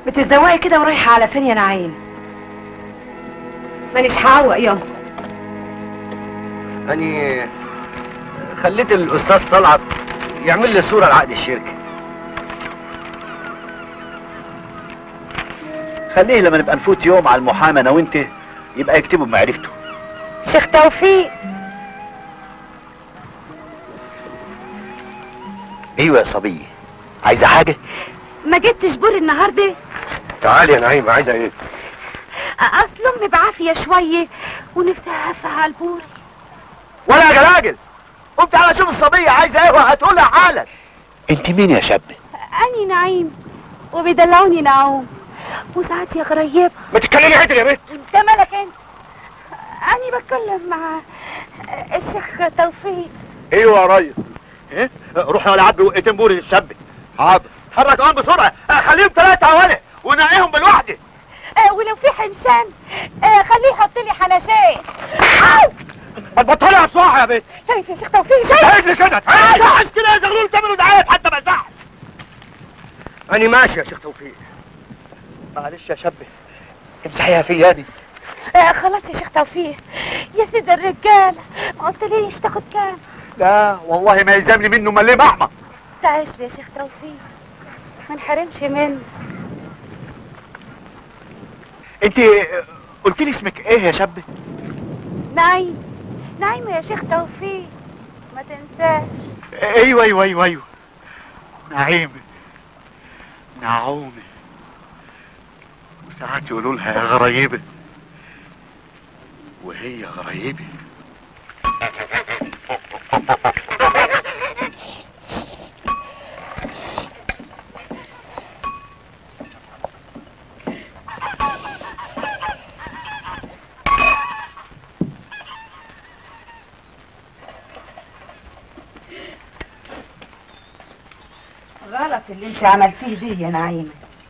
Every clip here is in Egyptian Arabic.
بتتزوقي كده ورايحه على فين يا نعيم مانيش هعوق ياما أني خليت الأستاذ طلعت يعمل لي صورة لعقد الشركة خليه لما نبقى نفوت يوم على المحامي انا وانت يبقى يكتبه بمعرفته شيخ توفيق ايوه يا صبيه عايزه حاجه ما جبتش بور النهارده تعالي يا نعيم عايزة إيه؟ اصل امي بعافيه شويه ونفسها هفه على البوري ولا يا جلاجل قوم تعالى شوف الصبيه عايزه ايه وهتقولها حالا انت مين يا شاب اني نعيم وبيدلعوني نعوم وساعات يا غريبه ما تتكلمي عدل يا بنت انت مالك انت اني بتكلم مع الشيخ توفيق ايوه يا ريس ايه روح يا عبي وقتين بوري للشاب حاضر حرك قوم بسرعه آه، خليهم ثلاثه حوالي ونقيهم بالوحده آه ولو في حنشان آه خليه يحط لي حناشيه أو! ما تبطلي على الصراحه يا بنت شايف يا شيخ توفيق شايف هيك كده تعالى صحش كده يا زغلول تعملوا دعايه حتى ما يصحش أني ماشي يا شيخ توفيق معلش يا شاب امسحيها في يدي آه خلاص يا شيخ توفيق يا سيد الرجال ما قلت ليش تاخد كام لا والله ما يلزمني منه ما ليه محمى تعيش لي يا شيخ توفيق ما نحرمش منه انت قلت لي اسمك ايه يا شاب نايم نايم يا شيخ توفيق ما تنساش ايوه ايوه ايوه ايوه نعيمه نعومه وساعات يقولوا لها يا غريبه وهي غريبه غلط اللي انت عملتيه دي يا نعيمة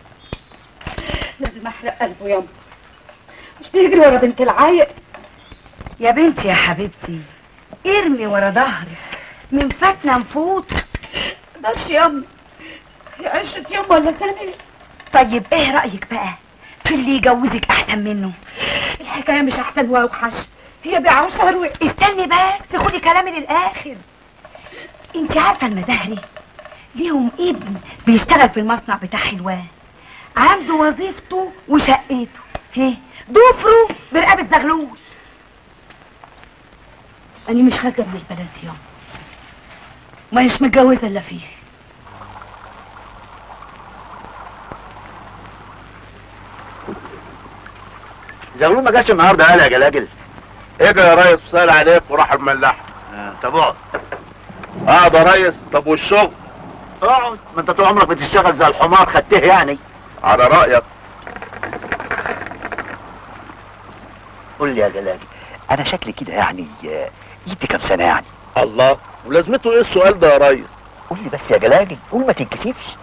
لازم احرق قلبه ياما مش بيجري ورا بنت العايق يا بنتي يا حبيبتي ارمي ورا ظهرك من فاتنا نفوت مقدرش ياما هي عشرة يوم ولا سنة طيب ايه رأيك بقى في اللي يجوزك احسن منه الحكاية مش أحسن وأوحش هي بيع وشهر و... استني بس خدي كلامي للاخر انت عارفه المزهري ليهم ابن بيشتغل في المصنع بتاع حلوان عنده وظيفته وشقته هي ضفره برقبة زغلول أنا مش خارجة من البلد يوم مانيش متجوزة إلا فيه زغلول ما جاش النهارده قال يا جلاجل اجا يا ريس سأل عليك وراح الملاح آه، طب اقعد اه ده ريس طب والشغل اقعد ما انت طول عمرك بتشتغل زي الحمار خدته يعني على رأيك قول لي يا جلاجل انا شكلي كده يعني آه، ايدي كام سنه يعني الله ولازمته ايه السؤال ده يا ريس قول لي بس يا جلاجل قول ما تنكسفش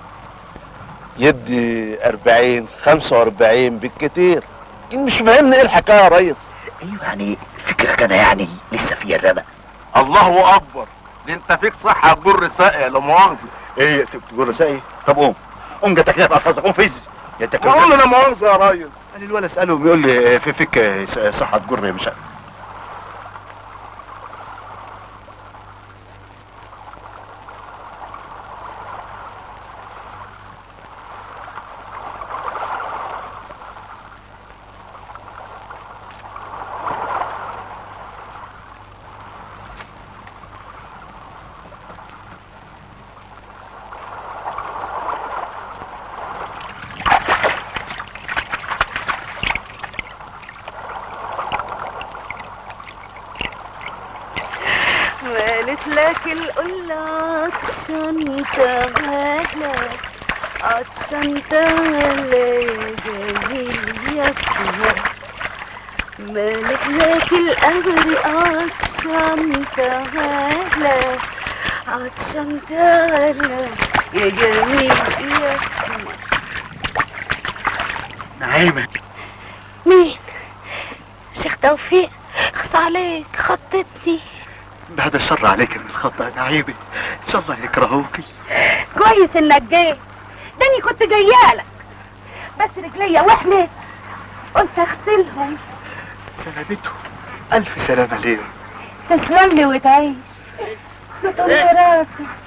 يدي 40 45 بالكتير إن مش فاهمني ايه الحكايه يا ريس ايوه يعني فكرك انا يعني لسه فيها الرمق الله اكبر دي انت فيك صحه تجر ساقيه لا مؤاخذه ايه ت- تقول له ايه طب قوم قوم جاتك كده في الفاظك قوم فز يا انت كده اقول له لا مؤاخذه يا ريس قال الولد اساله بيقول لي آه، في فيك آه، س- صحه تجر مش عارف. مالت لك القلة عطشان تعالى عطشان تعالى يا جميل يا سمر مالت لك القبر عطشان تعالى عطشان تعالى يا جميل يا سمر نعيمه مين؟ شيخ توفيق خص عليك خطتني بعد الشر عليك من الخطأ يا نعيمه ان شاء الله يكرهوكي كويس انك جيت ده اني كنت جايالك بس رجليا وحمت قلت اغسلهم سلامته الف سلامه ليه تسلم لي وتعيش بتقول يا راجل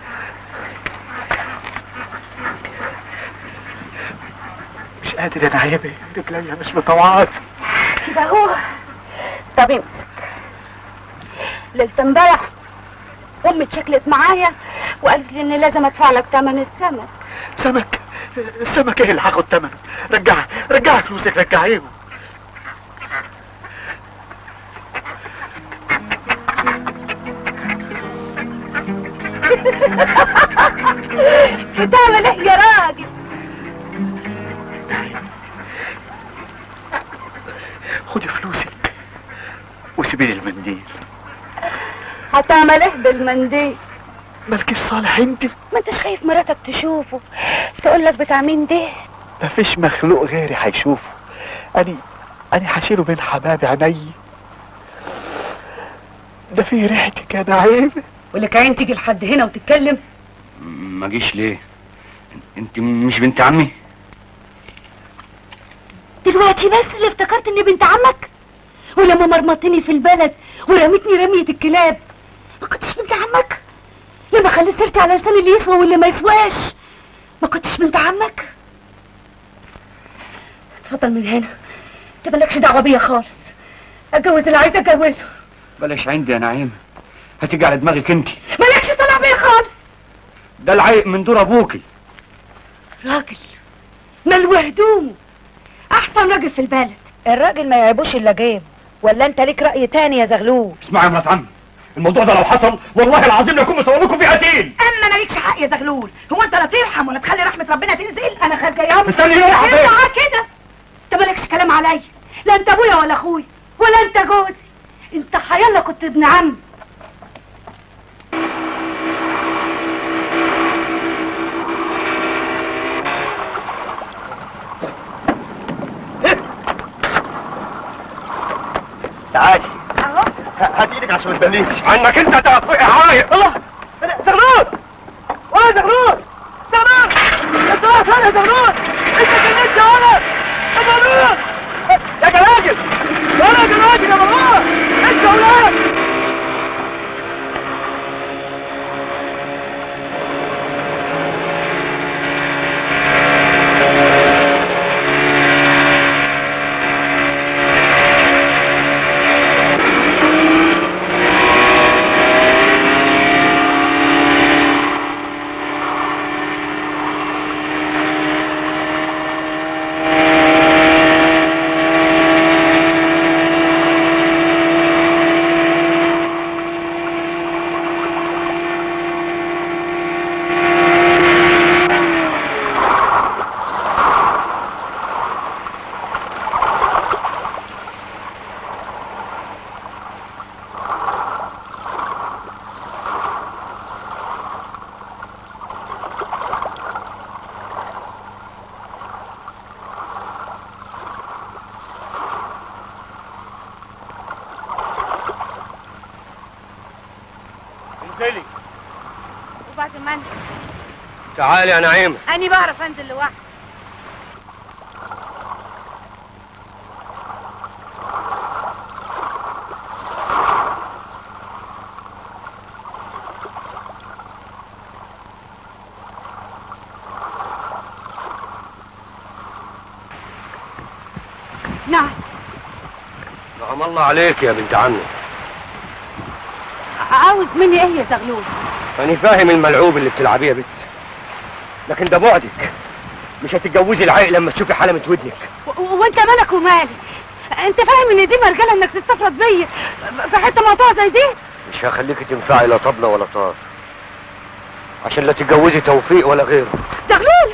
مش قادر انا عيبي رجليا مش مطوعات كده هو طب امسك ليلة امبارح امي اتشكلت معايا وقالت لي اني لازم ادفع لك تمن السمك سمك السمك ايه اللي هاخد ثمنه رجعي رجعي فلوسك رجعيهم بتعمل ايه يا راجل خدي فلوسك وسيبي لي المنديل هتعمل ايه بالمنديل مالكيش صالح انت ما انتش خايف مراتك تشوفه تقول لك بتاع مين ده مفيش مخلوق غيري هيشوفه اني اني هشيله من حباب عيني ده فيه ريحتك يا نعيمه ولك عين تيجي لحد هنا وتتكلم ما جيش ليه انت مش بنت عمي دلوقتي بس اللي افتكرت اني بنت عمك ولما مرمطتني في البلد ورميتني رمية الكلاب ما كنتش بنت عمك لما خليت سيرتي على لسان اللي يسوى واللي ما يسواش ما كنتش بنت عمك اتفضل من هنا انت مالكش دعوه بيا خالص اتجوز اللي عايزه اتجوزه بلاش عندي يا نعيم هتيجي على دماغك انت مالكش طلع بيا خالص ده العيق من دور ابوكي راجل ملو هدومه احسن راجل في البلد الراجل ما يعيبوش الا جيب ولا انت ليك راي تاني يا زغلول اسمعي يا مرات عمي الموضوع ده لو حصل والله العظيم لكم مصور لكم فيه قتيل اما مالكش حق يا زغلول هو انت لا ترحم ولا تخلي رحمه ربنا تنزل انا خارجه يا مستني ايه يا حبيبي اوعى كده انت مالكش كلام عليا لا انت ابويا ولا اخويا ولا انت جوزي انت حيالله كنت ابن عم تعالي اهو هات ايدك عشان ما تبليش عنك انت توفيق عايق الله زغلول ولا زغلول زغلول انت واقف هنا يا زغلول انت جننت يا ولد يا زغلول يا جلاجل ولا جلاجل يا بابا انت ولاد انزلي وبعد ما انزل تعالي يا نعيم اني بعرف انزل لوحدي نعم نعم الله عليك يا بنت عمي عاوز مني ايه يا زغلول أنا فاهم الملعوب اللي بتلعبيه بنت لكن ده بعدك مش هتتجوزي العيق لما تشوفي حلمة ودنك و- و- وانت مالك ومالي انت فاهم ان دي مرجله انك تستفرد بيا في حته موضوع زي دي مش هخليكي تنفعي لا طبلة ولا طار عشان لا تتجوزي توفيق ولا غيره زغلول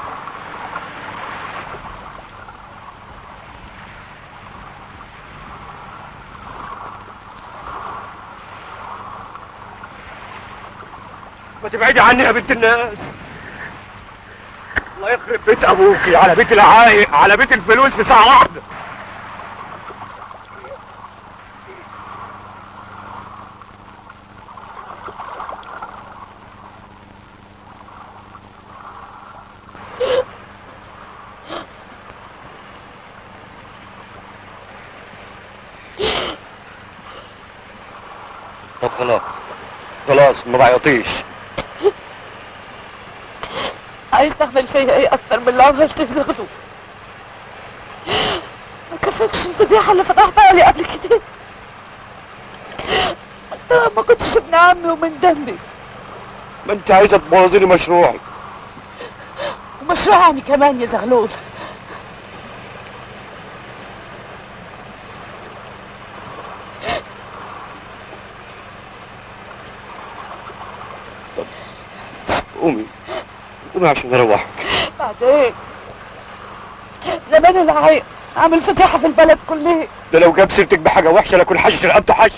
ما تبعدي عني يا بنت الناس الله يخرب بيت ابوكي على بيت العايق على بيت الفلوس في ساعة واحدة خلاص خلاص ما بعيطيش عايز تعمل فيا ايه اكتر من اللي عملت في زغلول ما كفاكش الفضيحه اللي فتحتها لي قبل كده انت ما كنتش ابن عمي ومن دمي ما انت عايزه تبوظي لي مشروعي ومشروعني كمان يا زغلول قومي قومي عشان اروحك بعدين زمان العيق عامل فضيحه في البلد كلها ده لو جاب سيرتك بحاجه وحشه لاكون حشش رقبته حش